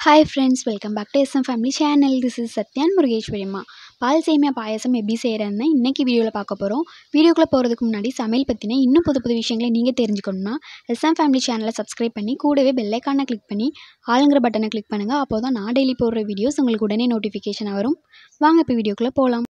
hi friends welcome back to SM family channel this is Sathyan Murugeshwari அம்மா பால் சேமியா பாயாசம் எப்படி செய்கிறேன்னு இன்றைக்கி வீடியோவில் பார்க்க போகிறோம் வீடியோக்குள்ளே போகிறதுக்கு முன்னாடி சமையல் பற்றின இன்னும் புது புது விஷயங்களை நீங்கள் தெரிஞ்சுக்கணும்னா எஸ்எம் ஃபேமிலி சேனலை சப்ஸ்கிரைப் பண்ணி கூடவே பெல்லைக்கானை கிளிக் பண்ணி ஆளுங்கிற பட்டனை கிளிக் பண்ணுங்கள் அப்போ தான் நான் டெய்லி போடுற வீடியோஸ் உங்களுக்கு உடனே நோட்டிஃபிகேஷன் வரும் வாங்க இப்போ வீடியோக்குள்ளே போகலாம்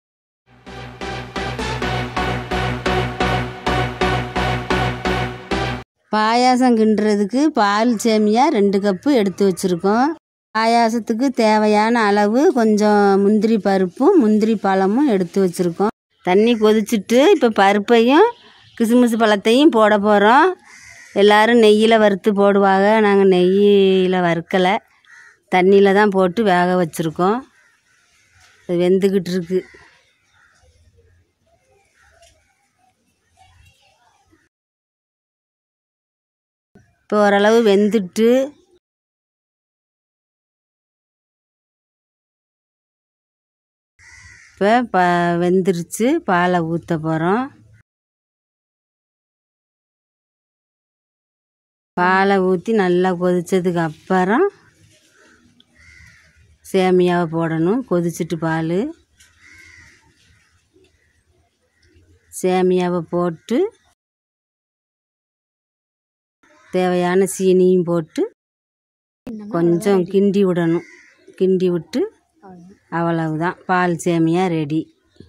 பாயாசம் கிண்டுறதுக்கு பால் சேமியா ரெண்டு கப்பு எடுத்து வச்சுருக்கோம் பாயாசத்துக்கு தேவையான அளவு கொஞ்சம் முந்திரி பருப்பும் முந்திரி பழமும் எடுத்து வச்சுருக்கோம் தண்ணி கொதிச்சுட்டு இப்போ பருப்பையும் கிசுமிசு பழத்தையும் போட போகிறோம் எல்லோரும் நெய்யில் வறுத்து போடுவாங்க நாங்கள் நெய்யில் வறுக்கலை தண்ணியில் தான் போட்டு வேக வச்சுருக்கோம் அது வெந்துக்கிட்டு இருக்கு இப்போ ஓரளவு வெந்துட்டு இப்போ ப வெந்துருச்சு பாலை ஊற்ற போகிறோம் பாலை ஊற்றி நல்லா கொதித்ததுக்கு அப்புறம் சேமியாவை போடணும் கொதிச்சுட்டு பால் சேமியாவை போட்டு தேவையான சீனியும் போட்டு கொஞ்சம் கிண்டி விடணும் கிண்டி விட்டு அவ்வளவுதான் பால் சேமியா ரெடி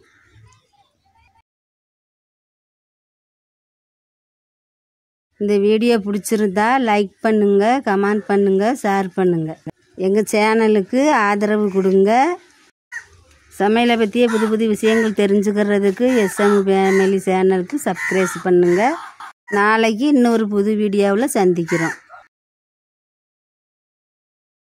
இந்த வீடியோ பிடிச்சிருந்தா லைக் பண்ணுங்கள் கமெண்ட் பண்ணுங்கள் ஷேர் பண்ணுங்கள் எங்கள் சேனலுக்கு ஆதரவு கொடுங்க சமையலை பற்றிய புது புது விஷயங்கள் தெரிஞ்சுக்கிறதுக்கு எஸ்எம் ஃபேமிலி சேனலுக்கு சப்ஸ்கிரைப் பண்ணுங்கள் நாளைக்கு இன்னொரு புது வீடியோவில் சந்திக்கிறோம்